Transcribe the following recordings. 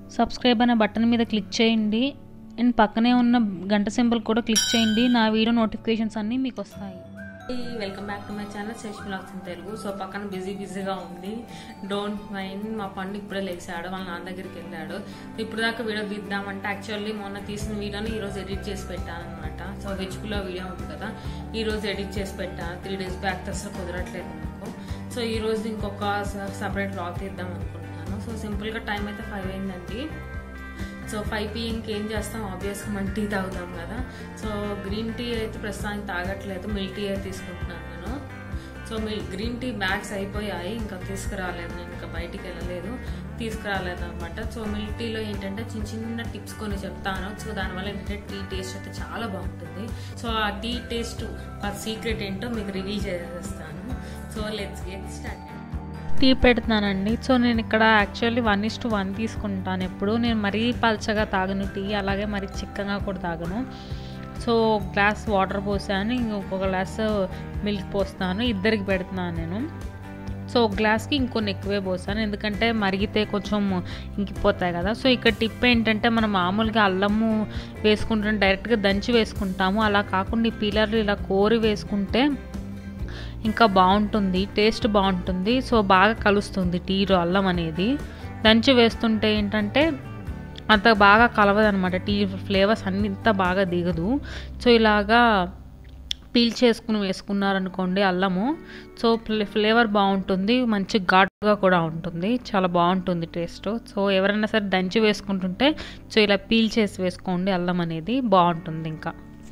subscribe అనే button మీద click చేయండి అండ్ పక్కనే ఉన్న గంట సింబల్ కూడా క్లిక్ చేయండి నా వీడియో నోటిఫికేషన్స్ అన్నీ మీకు వస్తాయి welcome back to my channel Shesh blogs in Telugu so పక్కన బిజీ బిజీగా ఉంది డోంట్ మైండ్ మా పండు ఇప్పుడే లేచాడు వాళ్ళ నాన్న దగ్గరికి వెళ్ళాడు ఇప్పుడు దాకా వీడియో తీద్దామంటే యాక్చువల్లీ మొన్న తీసిన వీడియోని ఈ రోజు ఎడిట్ చేసి పెట్టాను అనమాట సో హెచ్కులో వీడియో ఉంది కదా ఈ రోజు ఎడిట్ చేసి పెట్టాను త్రీ డేస్ బ్యాక్ అసలు కుదరట్లేదు నాకు సో ఈ రోజు ఇంకొక సపరేట్ బ్లాగ్ తీద్దాం అనుకుంటున్నాను సో సింపుల్గా టైం అయితే ఫైవ్ అయిందండి సో ఫైవ్ పిఎంకి ఏం చేస్తాం ఆబ్వియస్గా మనం టీ తాగుతాం కదా సో గ్రీన్ టీ అయితే ప్రస్తుతానికి తాగట్లేదు మిల్క్ టీ అయితే తీసుకుంటున్నాను నేను సో మీ గ్రీన్ టీ బ్యాగ్స్ అయిపోయాయి ఇంకా తీసుకురాలేదు నేను ఇంకా బయటికి వెళ్ళలేదు తీసుకురాలేదు అనమాట సో మిల్క్ టీలో ఏంటంటే చిన్న చిన్న టిప్స్ కొన్ని చెప్తాను సో దానివల్ల ఏంటంటే టీ టేస్ట్ అయితే చాలా బాగుంటుంది సో ఆ టీ టేస్ట్ ఆ సీక్రెట్ ఏంటో మీకు రివీల్ చేసేస్తాను so let's get start tea పెడుతున్నానండి సో నేను ఇక్కడ actually one is to one తీసుకుంటాను ఎప్పుడు నేను మరీ పల్చగా తాగను టీ అలాగే మరీ చిక్కగా కూడా తాగను సో గ్లాస్ వాటర్ పోసాను ఇంకొక గ్లాస్ మిల్క్ పోస్తాను ఇద్దరికి పెడుతున్నాను నేను సో ఒక గ్లాస్కి ఇంకొన్ని ఎక్కువే పోసాను ఎందుకంటే మరిగితే కొంచెం ఇంకిపోతాయి కదా సో ఇక్కడ టిప్ ఏంటంటే మనం మామూలుగా అల్లము వేసుకుంటాం డైరెక్ట్గా దంచి వేసుకుంటాము అలా కాకుండా ఈ పీలర్లు ఇలా కోరి వేసుకుంటే ఇంకా బాగుంటుంది టేస్ట్ బాగుంటుంది సో బాగా కలుస్తుంది టీలో అల్లం అనేది దంచి వేస్తుంటే ఏంటంటే అంత బాగా కలవదు అనమాట టీ ఫ్లేవర్స్ అన్ని ఇంత బాగా దిగదు సో ఇలాగా పీల్ చేసుకుని వేసుకున్నారనుకోండి అల్లము సో ఫ్లేవర్ బాగుంటుంది మంచి ఘాటుగా కూడా ఉంటుంది చాలా బాగుంటుంది టేస్ట్ సో ఎవరైనా సరే దంచి వేసుకుంటుంటే సో ఇలా పీల్ చేసి వేసుకోండి అల్లం అనేది బాగుంటుంది ఇంకా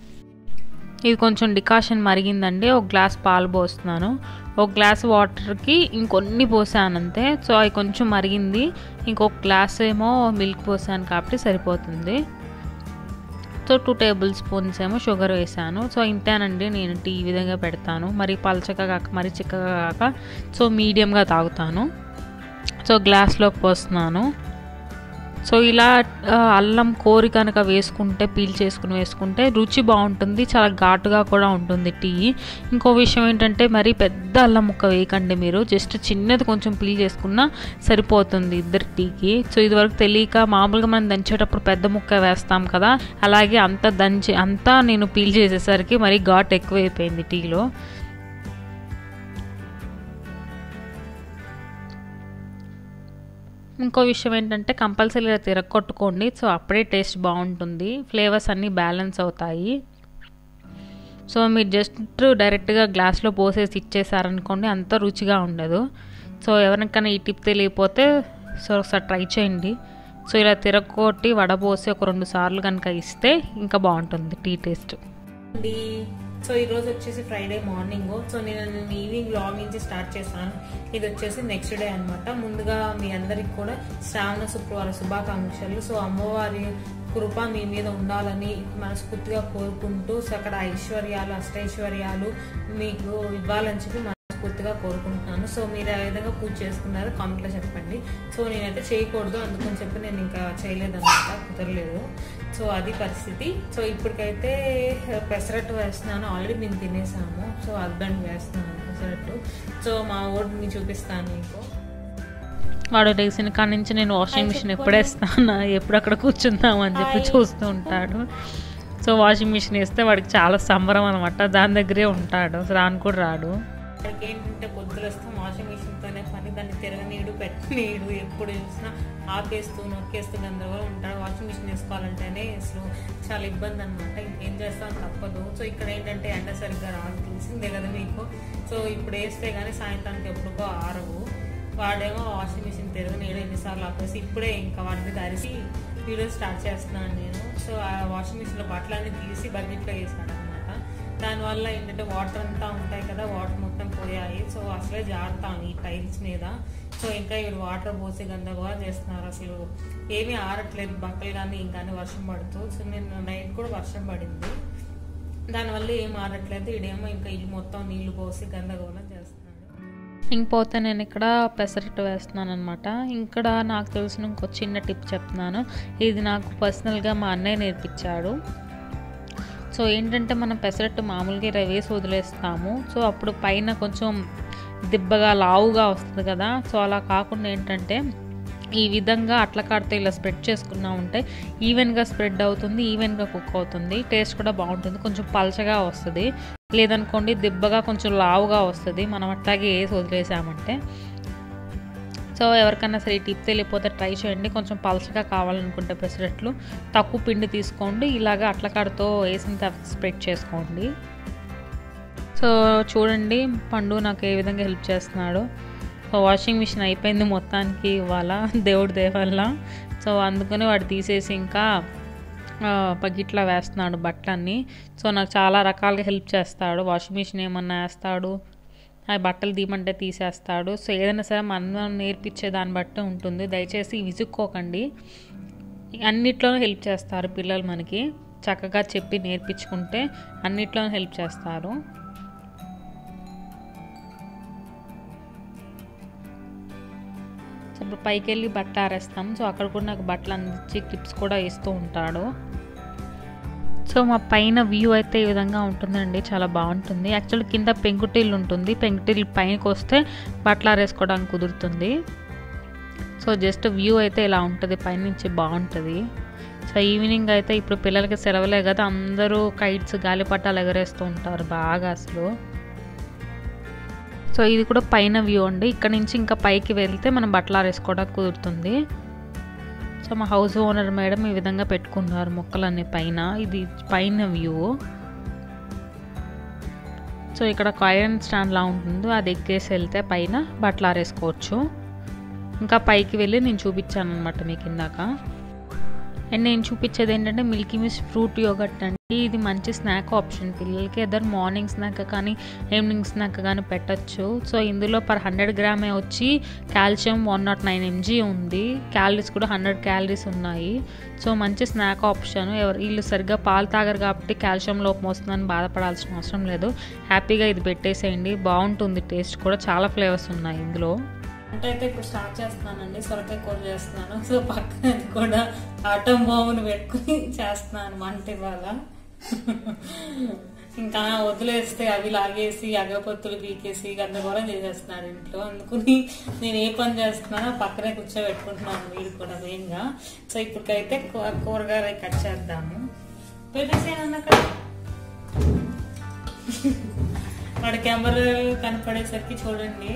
ఇది కొంచెం డికాషన్ మరిగిందండి ఒక గ్లాస్ పాలు పోస్తున్నాను ఒక గ్లాస్ వాటర్కి ఇంకొన్ని పోసాను అంతే సో అవి కొంచెం మరిగింది ఇంకొక గ్లాస్ ఏమో మిల్క్ పోసాను కాబట్టి సరిపోతుంది సో టూ టేబుల్ స్పూన్స్ ఏమో షుగర్ వేసాను సో ఇంతేనండి నేను టీ ఈ విధంగా పెడతాను మరి పలచగా కాక మరి చిక్కగా కాక సో మీడియంగా తాగుతాను సో గ్లాస్లోకి పోస్తున్నాను సో ఇలా అల్లం కోరి కనుక వేసుకుంటే పీల్ చేసుకుని వేసుకుంటే రుచి బాగుంటుంది చాలా ఘాటుగా కూడా ఉంటుంది టీ ఇంకో విషయం ఏంటంటే మరి పెద్ద అల్లం ముక్క వేయకండి మీరు జస్ట్ చిన్నది కొంచెం పీల్ చేసుకున్నా సరిపోతుంది ఇద్దరు టీకి సో ఇదివరకు తెలియక మామూలుగా మనం దంచేటప్పుడు పెద్ద ముక్క వేస్తాం కదా అలాగే అంత దంచి అంతా నేను పీల్ చేసేసరికి మరి ఘాట్ ఎక్కువైపోయింది టీలో ఇంకో విషయం ఏంటంటే కంపల్సరీ తిరగొట్టుకోండి సో అప్పుడే టేస్ట్ బాగుంటుంది ఫ్లేవర్స్ అన్నీ బ్యాలెన్స్ అవుతాయి సో మీరు జస్ట్ డైరెక్ట్గా గ్లాస్లో పోసేసి ఇచ్చేసారనుకోండి అంత రుచిగా ఉండదు సో ఎవరికైనా ఈ టిప్ తెలియకపోతే సో ఒకసారి ట్రై చేయండి సో ఇలా తిరగొట్టి వడపోసి ఒక రెండు సార్లు కనుక ఇస్తే ఇంకా బాగుంటుంది టీ టేస్ట్ సో ఈ రోజు వచ్చేసి ఫ్రైడే మార్నింగ్ సో నేను ఈవినింగ్ బ్లాగ్ నుంచి స్టార్ట్ చేశాను ఇది వచ్చేసి నెక్స్ట్ డే అనమాట ముందుగా మీ అందరికి కూడా శ్రావణ శుక్రవార శుభాకాంక్షలు సో అమ్మవారి కృప మీ మీద ఉండాలని మనస్ఫూర్తిగా కోరుకుంటూ సో అక్కడ ఐశ్వర్యాలు అష్టైశ్వర్యాలు మీకు ఇవ్వాలని చెప్పి మనస్ఫూర్తిగా కోరుకుంటున్నాను సో మీరు ఏ విధంగా పూజ చేసుకున్నారో కామెంట్లో చెప్పండి సో నేనైతే చేయకూడదు అందుకని చెప్పి నేను ఇంకా చేయలేదన్నమాట కుదరలేదు సో అది పరిస్థితి సో ఇప్పటికైతే పెసరట్టు వేస్తున్నాను ఆల్రెడీ మేము తినేసాము సో హస్బెండ్ వేస్తున్నాను పెసరట్టు సో మా ఓడిని చూపిస్తాను మీకు వాడు లేచిన కాడ నుంచి నేను వాషింగ్ మిషన్ ఎప్పుడేస్తాను ఎప్పుడు అక్కడ కూర్చుందాం అని చెప్పి చూస్తూ ఉంటాడు సో వాషింగ్ మిషన్ వేస్తే వాడికి చాలా సంబరం అనమాట దాని దగ్గరే ఉంటాడు రాను కూడా రాడు వాడికి ఏంటంటే పొద్దులు వస్తాం వాషింగ్ మిషన్తోనే పని దాన్ని తిరగనీడు పెట్టనీడు ఎప్పుడు చూసినా ఆపేస్తూ నొక్కేస్తూ గందరగోళం ఉంటాడు వాషింగ్ మిషన్ వేసుకోవాలంటేనే అసలు చాలా ఇబ్బంది అనమాట ఇంకేం చేస్తాం తప్పదు సో ఇక్కడ ఏంటంటే ఎండ సరిగ్గా రాదు తెలిసిందే కదా మీకు సో ఇప్పుడు వేస్తే కానీ సాయంత్రానికి ఎప్పుడుకో ఆరవు వాడేమో వాషింగ్ మిషన్ తిరగనీయడం ఎన్నిసార్లు ఆపేసి ఇప్పుడే ఇంకా వాటి మీద అరిసి వీడియో స్టార్ట్ చేస్తున్నాను నేను సో ఆ వాషింగ్ మిషన్లో బట్టలన్నీ తీసి బకెట్లో వేసాడు అనమాట దానివల్ల ఏంటంటే వాటర్ అంతా ఉంటాయి కదా వాటర్ మొత్తం పోయాయి సో అసలే జారుతాం ఈ టైల్స్ మీద సో ఇంకా ఇప్పుడు వాటర్ పోసి గందరగోళ చేస్తున్నారు అసలు ఏమీ ఆరట్లేదు బట్టలు కానీ ఇంకానే వర్షం పడుతూ సో నేను నైట్ కూడా వర్షం పడింది దానివల్ల ఏం ఆరట్లేదు ఇడేమో ఇంకా ఇల్లు మొత్తం నీళ్లు పోసి గందరగోళం చేస్తున్నాడు ఇంకపోతే నేను ఇక్కడ పెసరట్టు వేస్తున్నాను అనమాట ఇక్కడ నాకు తెలిసిన ఇంకో చిన్న టిప్ చెప్తున్నాను ఇది నాకు పర్సనల్గా మా అన్నయ్య నేర్పించాడు సో ఏంటంటే మనం పెసరట్టు మామూలుగా ఇలా వేసి వదిలేస్తాము సో అప్పుడు పైన కొంచెం దిబ్బగా లావుగా వస్తుంది కదా సో అలా కాకుండా ఏంటంటే ఈ విధంగా అట్ల కాడితే ఇలా స్ప్రెడ్ చేసుకున్నా ఉంటే ఈవెన్గా స్ప్రెడ్ అవుతుంది ఈవెన్గా కుక్ అవుతుంది టేస్ట్ కూడా బాగుంటుంది కొంచెం పలచగా వస్తుంది లేదనుకోండి దిబ్బగా కొంచెం లావుగా వస్తుంది మనం అట్లాగే వేసి వదిలేసామంటే సో ఎవరికైనా సరే ఈ టిప్ తెలియకపోతే ట్రై చేయండి కొంచెం పలచగా కావాలనుకుంటే పెసరట్లు తక్కువ పిండి తీసుకోండి ఇలాగ అట్ల కాడతో వేసిన తర్వాత స్ప్రెడ్ చేసుకోండి సో చూడండి పండు నాకు ఏ విధంగా హెల్ప్ చేస్తున్నాడు సో వాషింగ్ మిషన్ అయిపోయింది మొత్తానికి ఇవాళ దేవుడి దేవల్ల సో అందుకని వాడు తీసేసి ఇంకా పగిట్లా వేస్తున్నాడు బట్టలన్నీ సో నాకు చాలా రకాలుగా హెల్ప్ చేస్తాడు వాషింగ్ మిషన్ ఏమన్నా వేస్తాడు ఆ బట్టలు తీయమంటే తీసేస్తాడు సో ఏదైనా సరే మనం నేర్పించే దాన్ని బట్టి ఉంటుంది దయచేసి విసుక్కోకండి అన్నిట్లోనూ హెల్ప్ చేస్తారు పిల్లలు మనకి చక్కగా చెప్పి నేర్పించుకుంటే అన్నిట్లోనూ హెల్ప్ చేస్తారు సో ఇప్పుడు పైకి వెళ్ళి బట్టలు ఆరేస్తాం సో అక్కడ కూడా నాకు బట్టలు అందించి క్లిప్స్ కూడా ఇస్తూ ఉంటాడు సో మా పైన వ్యూ అయితే ఈ విధంగా ఉంటుందండి చాలా బాగుంటుంది యాక్చువల్లీ కింద పెంకుటిల్లు ఉంటుంది పెంకుటిల్లు పైనకి వస్తే బట్టలు ఆరేసుకోవడానికి కుదురుతుంది సో జస్ట్ వ్యూ అయితే ఇలా ఉంటుంది పైనుంచి బాగుంటుంది సో ఈవినింగ్ అయితే ఇప్పుడు పిల్లలకి సెలవులే కదా అందరూ కైట్స్ గాలిపటాలు ఎగరేస్తూ ఉంటారు బాగా అసలు సో ఇది కూడా పైన వ్యూ అండి ఇక్కడ నుంచి ఇంకా పైకి వెళ్తే మనం బట్టలు ఆరేసుకోవడానికి కుదురుతుంది సో మా హౌస్ ఓనర్ మేడం ఈ విధంగా పెట్టుకున్నారు మొక్కలన్నీ పైన ఇది పైన వ్యూ సో ఇక్కడ ఐరన్ స్టాండ్ లా ఉంటుంది అది ఎక్కేసి వెళ్తే పైన బట్టలు ఆరేసుకోవచ్చు ఇంకా పైకి వెళ్ళి నేను చూపించాను అనమాట మీకు ఇందాక అండ్ నేను చూపించేది ఏంటంటే మిల్కీ మిస్ ఫ్రూట్ యోగట్ అండి ఇది మంచి స్నాక్ ఆప్షన్ పిల్లలకి ఏదైనా మార్నింగ్ స్నాక్ కానీ ఈవినింగ్ స్నాక్ కానీ పెట్టచ్చు సో ఇందులో పర్ హండ్రెడ్ గ్రామే వచ్చి calcium one nought nine MG ఉంది క్యాలరీస్ కూడా హండ్రెడ్ క్యాలరీస్ ఉన్నాయి సో మంచి స్నాక్ ఆప్షన్ ఎవరు వీళ్ళు సరిగ్గా పాలు తాగరు కాబట్టి కాల్షియం లోపం వస్తుందని బాధపడాల్సిన అవసరం లేదు హ్యాపీగా ఇది పెట్టేసేయండి బాగుంటుంది టేస్ట్ కూడా చాలా ఫ్లేవర్స్ ఉన్నాయి ఇందులో అంటే అయితే ఇప్పుడు స్టార్ట్ చేస్తున్నానండి సొరకాయ కూర చేస్తున్నాను సో పక్కన అది కూడా ఆటం బావును పెట్టుకుని చేస్తున్నాను వంట ఇవాళ ఇంకా వదిలేస్తే అవి లాగేసి అగపత్తులు పీకేసి గందరగోళం చేసేస్తున్నాడు ఇంట్లో అందుకుని నేను ఏ పని చేస్తున్నానో పక్కనే కూర్చోబెట్టుకుంటున్నాను వీడు కూడా మెయిన్గా సో ఇప్పటికైతే కూ- కూరగాయలు అవి కట్ చేద్దాము పెట్టేసేయను అక్కడ వాడి కెమెరా కనపడేసరికి చూడండి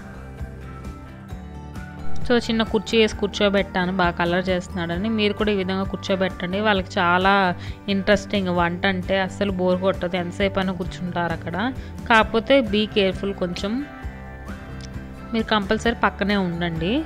సో చిన్న కుర్చీ వేసి కూర్చోబెట్టాను బాగా కలర్ చేస్తున్నాడని మీరు కూడా ఈ విధంగా కూర్చోబెట్టండి వాళ్ళకి చాలా ఇంట్రెస్టింగ్ వంట అంటే అస్సలు బోర్ కొట్టదు ఎంతసేపు అయినా కూర్చుంటారు అక్కడ కాకపోతే బీ కేర్ఫుల్ కొంచెం మీరు కంపల్సరీ పక్కనే ఉండండి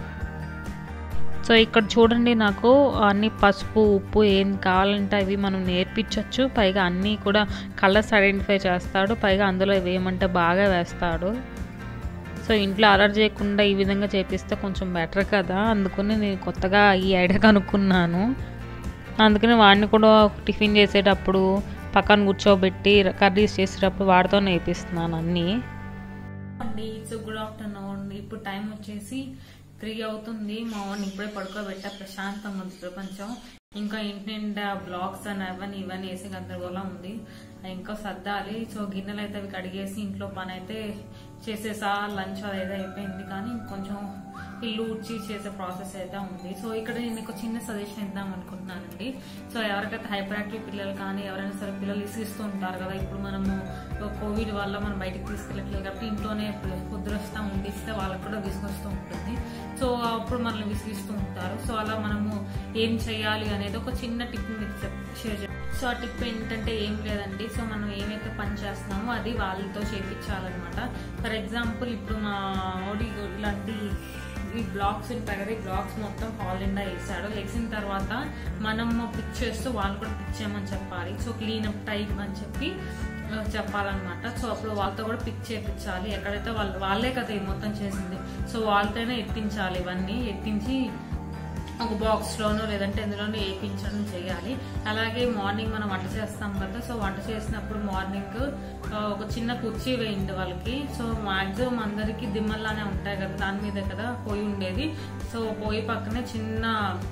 సో ఇక్కడ చూడండి నాకు అన్ని పసుపు ఉప్పు ఏం కావాలంటే అవి మనం నేర్పించవచ్చు పైగా అన్నీ కూడా కలర్స్ ఐడెంటిఫై చేస్తాడు పైగా అందులో వేయమంటే బాగా వేస్తాడు సో ఇంట్లో అలర్ట్ చేయకుండా ఈ విధంగా చేపిస్తే కొంచెం బెటర్ కదా అందుకని నేను కొత్తగా ఈ ఐడియా కనుక్కున్నాను అందుకని వాడిని కూడా టిఫిన్ చేసేటప్పుడు పక్కన కూర్చోబెట్టి కర్రీస్ చేసేటప్పుడు వాడితో నేర్పిస్తున్నాను అన్నీ అండి సో గుడ్ ఆఫ్టర్నూన్ ఇప్పుడు టైం వచ్చేసి త్రీ అవుతుంది మా వాడిని ఇప్పుడే పడుకోబెట్టా ప్రశాంతంగా ఉంది ప్రపంచం ఇంకా ఇంటి నిండా బ్లాగ్స్ అని అవన్నీ ఇవన్నీ వేసి గందరగోళం ఉంది అవి ఇంకా సర్దాలి సో గిన్నెలు అయితే అవి కడిగేసి ఇంట్లో పని అయితే చేసేసా లంచ్ అదైతే అయిపోయింది కానీ కొంచెం ఇల్లు ఊడ్చి చేసే ప్రాసెస్ అయితే ఉంది సో ఇక్కడ నేను ఒక చిన్న సజెషన్ ఇద్దాం అనుకుంటున్నానండి సో ఎవరికైతే హైపర్ యాక్టివ్ పిల్లలు కానీ ఎవరైనా సరే పిల్లలు ఇసిస్తూ ఉంటారు కదా ఇప్పుడు మనము కోవిడ్ వల్ల మనం బయటకు తీసుకెళ్ళట్లేదు కాబట్టి ఇంట్లోనే కుదురస్తా ఉండిస్తే వాళ్ళకి కూడా విసుగొస్తూ ఉంటుంది సో అప్పుడు మనల్ని విసిగిస్తూ ఉంటారు సో అలా మనము ఏం చేయాలి అనేది ఒక చిన్న టిప్ మీకు చెప్- షేర్ చేస్తాను సో ఆ టిప్ ఏంటంటే ఏం లేదండి సో మనం ఏమైతే పని చేస్తున్నామో అది వాళ్ళతో చేపించాలన్నమాట ఫర్ ఎగ్జాంపుల్ ఇప్పుడు మా ఓడి ఇలాంటి ఈ బ్లాక్స్ ఉంటాయి కదా ఈ బ్లాక్స్ మొత్తం హాల్ నిండా వేసాడు వేసిన తర్వాత మనం పిక్ చేస్తూ వాళ్ళు కూడా పిక్ చేయమని చెప్పాలి సో క్లీన్ అప్ టైప్ అని చెప్పి ఆ, చెప్పాలన్నమాట సో అప్పుడు వాళ్ళతో కూడా పిక్ చేపించాలి ఎక్కడైతే వాళ్ళు వాళ్ళే కదా ఇది మొత్తం చేసింది సో వాళ్ళతోనే ఎత్తించాలి ఇవన్నీ ఎత్తించి ఒక బాక్స్ లోనో లేదంటే ఎందులోనో వేయించడం చేయాలి అలాగే మార్నింగ్ మనం వంట చేస్తాం కదా సో వంట చేసినప్పుడు మార్నింగ్ ఒక చిన్న కుర్చీ వేయండి వాళ్ళకి సో మాక్సిమం అందరికి దిమ్మల్లానే ఉంటాయి కదా దాని మీద కదా పొయ్యి ఉండేది సో పొయ్యి పక్కనే చిన్న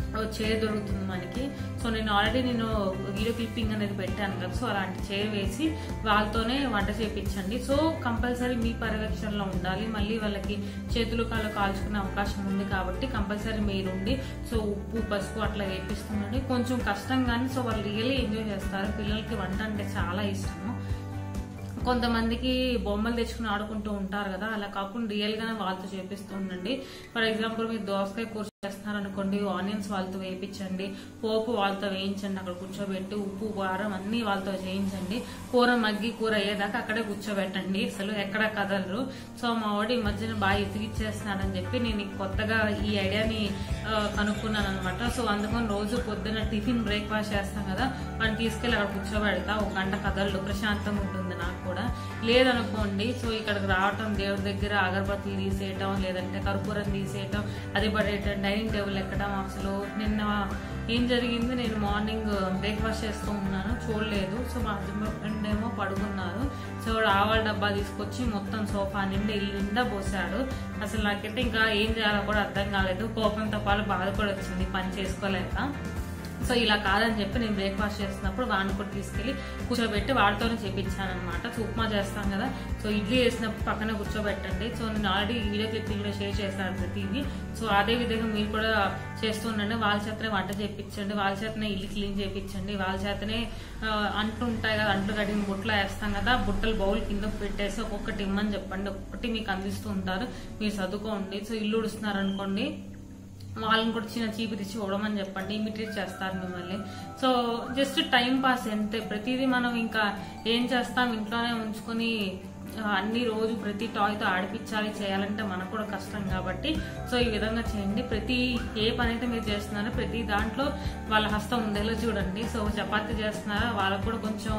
చైర్ దొరుకుతుంది మనకి సో నేను ఆల్రెడీ నేను వీడియో క్లిప్పింగ్ అనేది పెట్టాను కదా సో అలాంటి చైర్ వేసి వాళ్ళతోనే వంట చేయించండి సో కంపల్సరీ మీ పర్యవేక్షణలో ఉండాలి మళ్ళీ వాళ్ళకి చేతులు కాళ్ళు కాల్చుకునే అవకాశం ఉంది కాబట్టి కంపల్సరీ మీరుండి సో ఉప్పు పసుపు అట్లా వేపిస్తుండండి కొంచెం కష్టం కానీ సో వాళ్ళు రియల్లీ ఎంజాయ్ చేస్తారు పిల్లలకి వంట అంటే చాలా ఇష్టము కొంతమందికి బొమ్మలు తెచ్చుకుని ఆడుకుంటూ ఉంటారు కదా అలా కాకుండా రియల్ గానే వాళ్ళతో చేపిస్తూ ఉండండి ఫర్ ఎగ్జాంపుల్ మీరు దోసకాయ కూర చేస్తున్నారు అనుకోండి ఆనియన్స్ వాళ్ళతో వేయించండి పోపు వాళ్ళతో వేయించండి అక్కడ కూర్చోబెట్టి ఉప్పు కారం అన్ని వాళ్ళతో చేయించండి కూర మగ్గి కూర అయ్యేదాకా అక్కడే కూర్చోబెట్టండి అసలు ఎక్కడ కదలరు సో మా వాడు ఈ మధ్యన బాగా ఎతికిచ్చేస్తున్నాడని చెప్పి నేను ఈ కొత్తగా ఈ ఐడియాని ఆ, కనుక్కున్నాను అనమాట సో అందుకని రోజు పొద్దున్న టిఫిన్ బ్రేక్ఫాస్ట్ చేస్తాం కదా వాడిని తీసుకెళ్ళి అక్కడ కూర్చోబెడతా ఒక గంట కదలడు ప్రశాంతంగా ఉంటుంది నాకు కూడా లేదనుకోండి సో ఇక్కడికి రావటం దేవుడి దగ్గర అగరబత్తులు తీసేయటం లేదంటే కర్పూరం తీసేయటం అది పడేయటం డైనింగ్ టేబుల్ ఎక్కడం అసలు నిన్న ఏం జరిగింది నేను మార్నింగ్ బ్రేక్ఫాస్ట్ చేస్తూ ఉన్నాను చూడలేదు సో మా హస్బెండ్ ఏమో పడుకున్నారు సో ఆవాల డబ్బా తీసుకొచ్చి మొత్తం సోఫా నిండా ఇల్లు నిండా పోసాడు అసలు నాకైతే ఇంకా ఏం చేయాలో కూడా అర్థం కాలేదు కోపంతో పాటు బాధ కూడా వచ్చింది పని చేసుకోలేక సో ఇలా కాదని చెప్పి నేను బ్రేక్ఫాస్ట్ చేస్తున్నప్పుడు వాడిని కూడా తీసుకెళ్లి కూర్చోబెట్టి వాడితోనే చేపించాను అనమాట సో ఉప్మా చేస్తాం కదా సో ఇడ్లీ వేసినప్పుడు పక్కన కూర్చోబెట్టండి సో నేను ఆల్రెడీ వీడియో క్లిప్పింగ్ లో షేర్ చేస్తాను ప్రతిదీ సో అదే విధంగా మీరు కూడా చేస్తుండండి వాళ్ళ చేతనే వంట చేయించండి వాళ్ళ చేతనే ఇల్లు క్లీన్ చేయించండి వాళ్ళ చేతనే ఆ, అంట్లు ఉంటాయి కదా అంట్లు కడిగిన బుట్టలు వేస్తాం కదా బుట్టలు బౌల్ కింద పెట్టేసి ఒక్కొక్కటి ఇమ్మని చెప్పండి ఒక్కొక్కటి మీకు అందిస్తూ ఉంటారు మీరు చదువుకోండి సో ఇల్లు ఉడుస్తున్నారు అనుకోండి వాళ్ళని కూడా చిన్న చీపు తెచ్చి ఇవ్వడమని చెప్పండి ఇమిటేట్ చేస్తారు మిమ్మల్ని సో జస్ట్ టైం పాస్ అంతే ప్రతిదీ మనం ఇంకా ఏం చేస్తాం ఇంట్లోనే ఉంచుకొని ఆ, అన్ని రోజు ప్రతి టాయ్తో ఆడిపించాలి చేయాలంటే మనకు కూడా కష్టం కాబట్టి సో ఈ విధంగా చేయండి ప్రతి ఏ పని అయితే మీరు చేస్తున్నారో ప్రతి దాంట్లో వాళ్ళ హస్తం ఉండేలా చూడండి సో చపాతీ చేస్తున్నారా వాళ్ళకు కూడా కొంచెం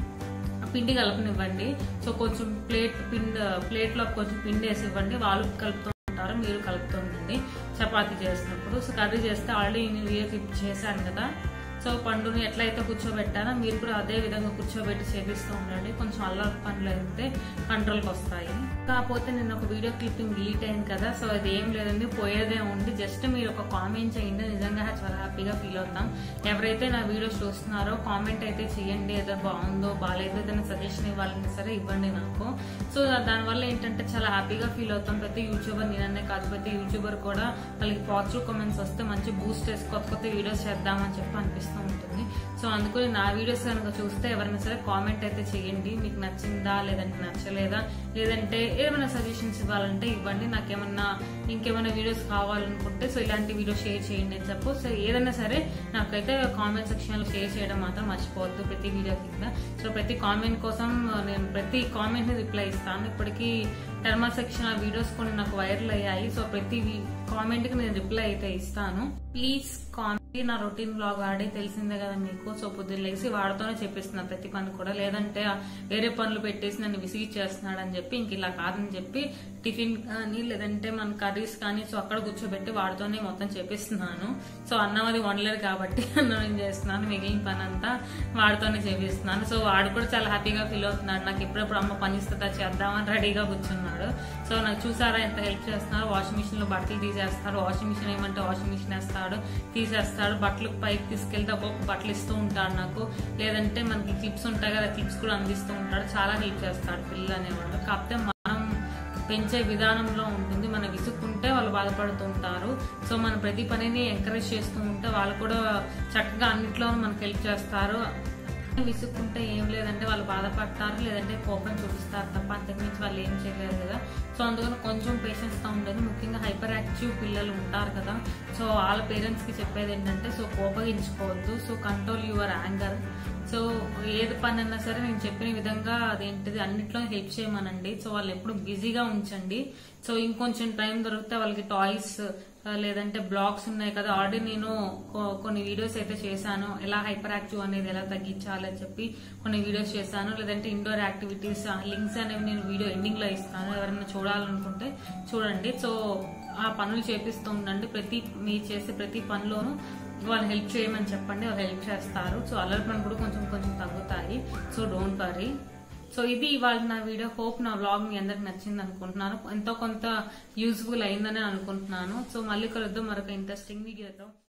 పిండి కలపనివ్వండి సో కొంచెం ప్లేట్ పిండి ప్లేట్లో కొంచెం పిండి వేసి ఇవ్వండి వాళ్ళు కలుపుతూ ఉంటారు మీరు కలుపుతూ ఉండండి చపాతీ చేసినప్పుడు సో కర్రీ చేస్తే ఆల్రెడీ నేను వీడియో క్లిప్ చేశాను కదా సో పండుని ఎట్లయితే కూర్చోబెట్టానో మీరు కూడా అదే విధంగా కూర్చోబెట్టి చేపిస్తూ ఉండండి కొంచెం అల్లరి పనులు అయితే కంట్రోల్కి వస్తాయి కాకపోతే నేను ఒక వీడియో క్లిప్పింగ్ డిలీట్ అయింది కదా సో అది ఏం లేదండి పోయేదే ఉంది జస్ట్ మీరు ఒక కామెంట్ చేయండి నిజంగా చాలా హ్యాపీగా ఫీల్ అవుతాం ఎవరైతే నా వీడియోస్ చూస్తున్నారో కామెంట్ అయితే చేయండి ఏదో బాగుందో బాగాలేదో ఏదైనా సజెషన్ ఇవ్వాలని సరే ఇవ్వండి నాకు సో దానివల్ల ఏంటంటే చాలా హ్యాపీగా ఫీల్ అవుతాం ప్రతి యూట్యూబర్ నేననే కాదు ప్రతి యూట్యూబర్ కూడా వాళ్ళకి పాజిటివ్ కామెంట్స్ వస్తే మంచి బూస్ట్ వేసి కొత్త కొత్త వీడియోస్ చేద్దామని చెప్పి అనిపిస్తూ ఉంటుంది సో అందుకని నా వీడియోస్ కనుక చూస్తే ఎవరైనా సరే కామెంట్ అయితే చేయండి మీకు నచ్చిందా లేదంటే నచ్చలేదా లేదంటే ఏమైనా సజెషన్స్ ఇవ్వాలంటే ఇవ్వండి నాకేమన్నా ఇంకేమైనా వీడియోస్ కావాలనుకుంటే సో ఇలాంటి వీడియో షేర్ చేయండి అని చెప్పు సో ఏదైనా సరే నాకైతే కామెంట్ సెక్షన్ లో షేర్ చేయడం మాత్రం మర్చిపోవద్దు ప్రతి వీడియో కింద సో ప్రతి కామెంట్ కోసం నేను ప్రతి కామెంట్ ని రిప్లై ఇస్తాను ఇప్పటికీ టర్మా సెక్షన్ ఆ వీడియోస్ కొన్ని నాకు వైరల్ అయ్యాయి సో ప్రతి కామెంట్ కి నేను రిప్లై అయితే ఇస్తాను ప్లీజ్ కామెంట్ నా రొటీన్ బ్లాగ్ ఆడే తెలిసిందే కదా మీకు సో పొద్దున్న లేసి వాడితోనే చెప్పిస్తున్నా ప్రతి పని కూడా లేదంటే ఆ వేరే పనులు పెట్టేసి నన్ను విసిగిచ్చేస్తున్నాడు అని చెప్పి ఇంక ఇలా కాదని చెప్పి టిఫిన్ కానీ లేదంటే మన కర్రీస్ కానీ సో అక్కడ కూర్చోబెట్టి వాడితోనే మొత్తం చేపిస్తున్నాను సో అన్నం అది వండలేదు కాబట్టి అన్నం నేను చేస్తున్నాను మిగిలిన పని అంతా వాడితోనే చేపిస్తున్నాను సో వాడు కూడా చాలా హ్యాపీగా ఫీల్ అవుతున్నాడు నాకు ఎప్పుడెప్పుడు అమ్మ పని ఇస్తుందా చేద్దామని రెడీగా కూర్చున్నాడు సో నాకు చూసారా ఎంత హెల్ప్ చేస్తున్నారు వాషింగ్ మిషన్ లో బట్టలు తీసేస్తారు వాషింగ్ మిషన్ ఏమంటే వాషింగ్ మిషన్ వేస్తాడు తీసేస్తాడు బట్టలు పైకి తీసుకెళ్తే ఒక్కొక్క బట్టలు ఇస్తూ ఉంటాడు నాకు లేదంటే మనకి క్లిప్స్ ఉంటాయి కదా క్లిప్స్ కూడా అందిస్తూ ఉంటాడు చాలా హెల్ప్ చేస్తాడు పిల్లలు అనేవాడు కాకపోతే మనం పెంచే విధానంలో ఉంటుంది మనం విసుక్కుంటే వాళ్ళు బాధపడుతూ ఉంటారు సో మన ప్రతి పనిని ఎంకరేజ్ చేస్తూ ఉంటే వాళ్ళు కూడా చక్కగా అన్నిట్లో మనకు హెల్ప్ చేస్తారు విసుక్కుంటే ఏం లేదంటే వాళ్ళు బాధపడతారు లేదంటే కోపం చూపిస్తారు తప్ప అంతకుమించి వాళ్ళు ఏం చేయలేరు కదా సో అందుకని కొంచెం పేషెన్స్ తో ఉండదు ముఖ్యంగా హైపర్ యాక్టివ్ పిల్లలు ఉంటారు కదా సో వాళ్ళ పేరెంట్స్ కి చెప్పేది ఏంటంటే సో కోపగించుకోవద్దు so control your anger so ఏది పని అన్నా సరే నేను చెప్పిన విధంగా అదేంటిది అన్నిట్లో హెల్ప్ చేయమనండి సో వాళ్ళు ఎప్పుడు బిజీగా ఉంచండి సో ఇంకొంచెం టైం దొరికితే వాళ్ళకి టాయ్స్ లేదంటే బ్లాగ్స్ ఉన్నాయి కదా ఆల్రెడీ నేను కొ- కొన్ని వీడియోస్ అయితే చేశాను ఎలా హైపర్ యాక్టివ్ అనేది ఎలా తగ్గించాలి అని చెప్పి కొన్ని వీడియోస్ చేశాను లేదంటే ఇండోర్ యాక్టివిటీస్ లింక్స్ అనేవి నేను వీడియో ఎండింగ్ లో ఇస్తాను ఎవరైనా చూడాలనుకుంటే చూడండి సో ఆ పనులు చేపిస్తూ ఉండండి ప్రతి మీరు చేసే ప్రతి పనిలోనూ వాళ్ళు హెల్ప్ చేయమని చెప్పండి వాళ్ళు హెల్ప్ చేస్తారు సో అల్లరి పని కూడా కొంచెం కొంచెం తగ్గుతాయి సో డోంట్ వరీ సో ఇది ఇవాళ నా వీడియో హోప్ నా వ్లాగ్ మీ అందరికి నచ్చింది అనుకుంటున్నాను ఎంతో కొంత యూస్ఫుల్ అయిందని అనుకుంటున్నాను సో మళ్ళీ కలుద్దాం మరొక ఇంట్రెస్టింగ్ వీడియోతో